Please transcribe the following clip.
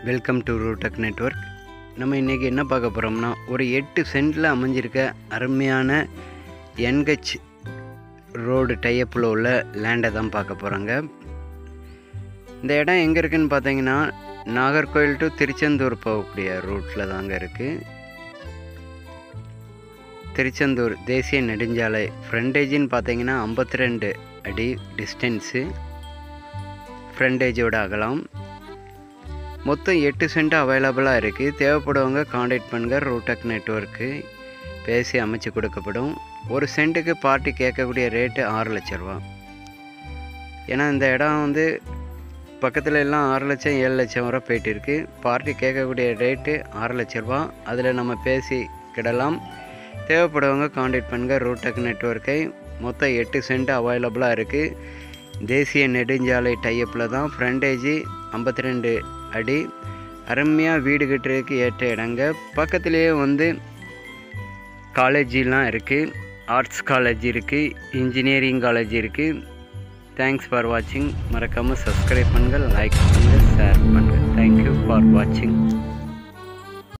welcome to ரூடெக் network நம்ம இன்றைக்கி என்ன பார்க்க போகிறோம்னா ஒரு எட்டு சென்டில் அமைஞ்சிருக்க அருமையான என்ஹெச் ரோடு டைப்பில் உள்ள லேண்டை தான் பார்க்க போகிறாங்க இந்த இடம் எங்கே இருக்குன்னு பார்த்தீங்கன்னா நாகர்கோவில் டு திருச்செந்தூர் போகக்கூடிய ரூட்டில் தாங்க இருக்குது திருச்செந்தூர் தேசிய நெடுஞ்சாலை ஃப்ரண்டேஜின்னு பார்த்தீங்கன்னா ஐம்பத்தி ரெண்டு அடி டிஸ்டன்ஸு ஃப்ரண்டேஜோட அகலம் மொத்தம் எட்டு சென்ட் அவைலபிளாக இருக்குது தேவைப்படுவங்க காண்டாக்ட் பண்ணுங்கள் ரூடெக் நெட்ஒர்க்கு பேசி அமைச்சு கொடுக்கப்படும் ஒரு சென்ட்டுக்கு பார்ட்டி கேட்கக்கூடிய ரேட்டு ஆறு லட்ச ரூபா ஏன்னா இந்த இடம் வந்து பக்கத்தில் எல்லாம் ஆறு லட்சம் ஏழு லட்சம் வரை போயிட்டு இருக்கு பார்ட்டி கேட்கக்கூடிய ரேட்டு ஆறு லட்ச ரூபா அதில் நம்ம பேசி கிடலாம் தேவைப்படுவங்க காண்டாக்ட் பண்ணுங்கள் ரூடெக் நெட்ஒர்க்கை மொத்தம் எட்டு சென்ட் அவைலபிளாக இருக்குது தேசிய நெடுஞ்சாலை டைப்பில் தான் ஃப்ரண்டேஜி ஐம்பத்தி ரெண்டு அடி அருமையாக வீடு கட்டுறதுக்கு ஏற்ற இடங்க பக்கத்துலேயே வந்து காலேஜெலாம் இருக்குது ஆர்ட்ஸ் காலேஜ் இருக்குது இன்ஜினியரிங் காலேஜ் இருக்குது தேங்க்ஸ் ஃபார் வாட்சிங் மறக்காமல் சப்ஸ்கிரைப் பண்ணுங்கள் லைக் பண்ணுங்கள் ஷேர் பண்ணுங்கள் தேங்க்யூ ஃபார் வாட்சிங்